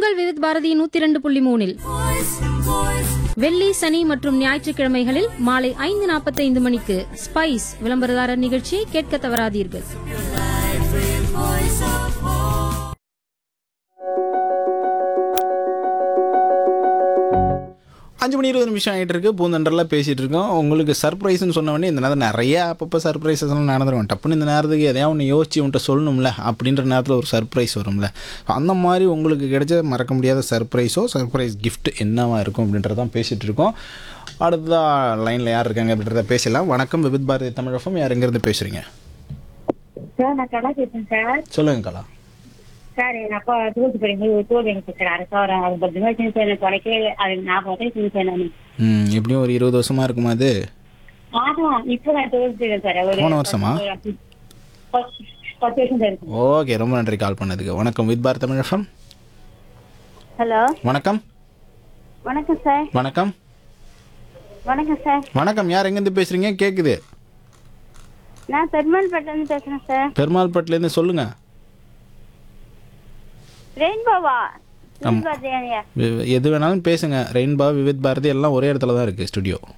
உங்கள் விவித் பாரதி நூத்தி இரண்டு புள்ளி மூணில் வெள்ளி சனி மற்றும் ஞாயிற்றுக்கிழமைகளில் மாலை ஐந்து நாற்பத்தைந்து மணிக்கு ஸ்பைஸ் விளம்பரதாரர் நிகழ்ச்சியை கேட்க தவறாதீர்கள் அஞ்சு மணி இருபது நிமிஷம் ஆகிட்டு இருக்கு பூந்தண்டெல்லாம் பேசிகிட்டு இருக்கோம் உங்களுக்கு சர்ப்ரைஸ்னு சொன்ன உடனே இந்த நேரத்தில் நிறைய அப்பப்போ சர்ப்ரைசஸ் எல்லாம் நடந்துருவோம் டப்புன்னு இந்த நேரத்துக்கு எதையா ஒன்று யோசிச்சு உன்ட்ட சொல்லணும்ல அப்படின்ற நேரத்தில் ஒரு சர்ப்ரைஸ் வரும்ல அந்த மாதிரி உங்களுக்கு கிடைச்ச மறக்க முடியாத சர்ப்ரைஸோ சர்ப்ரைஸ் gift என்னவா இருக்கும் அப்படின்றதான் பேசிகிட்டு இருக்கோம் அடுத்ததா லைனில் யார் இருக்காங்க அப்படின்றத பேசலாம் வணக்கம் விபித் பாரதி தமிழகம் யார் எங்கேருந்து பேசுகிறீங்க சார் நான் கலா பேசுறேன் சார் சொல்லுங்க கலா சார் எங்க அப்பா தூத்து படிக்கும்போது தோல்வி எனக்கு சார் அரசு அவர் அது பத்து நிமிஷம் சின்ன சார் தொலைக்கே அது ஞாபகம் வரைக்கும் சின்ன சார் நான் ம் எப்படியும் ஒரு இருபது வருஷமா இருக்குமா அது ஆமா இப்போ நான் தோல்வி சார் ஒரு போன வருஷமா? பத்து- பத்து பத்து வருஷம் சார் இருக்கு ஓகே ரொம்ப நன்றி கால் பண்ணதுக்கு வணக்கம் வித் பாரதி தமிழகம் ஹலோ வணக்கம் வணக்கம் சார் வணக்கம் வணக்கம் சார் வணக்கம் யார் எங்கேருந்து பேசுகிறீங்க கேட்குது நான் பெருமாள்பேட்டிலேருந்து பேசுகிறேன் சார் பெருமாள்பட்டிலேருந்து சொல்லுங்க ரெயின்போவா ஆமா. ரெயின்போ ஜெயனியா வி- எது வேணாலும் பேசுங்க ரெயின்பா விவித் பாரதி எல்லாம் ஒரே இடத்துல தான் இருக்குது ஸ்டுடியோ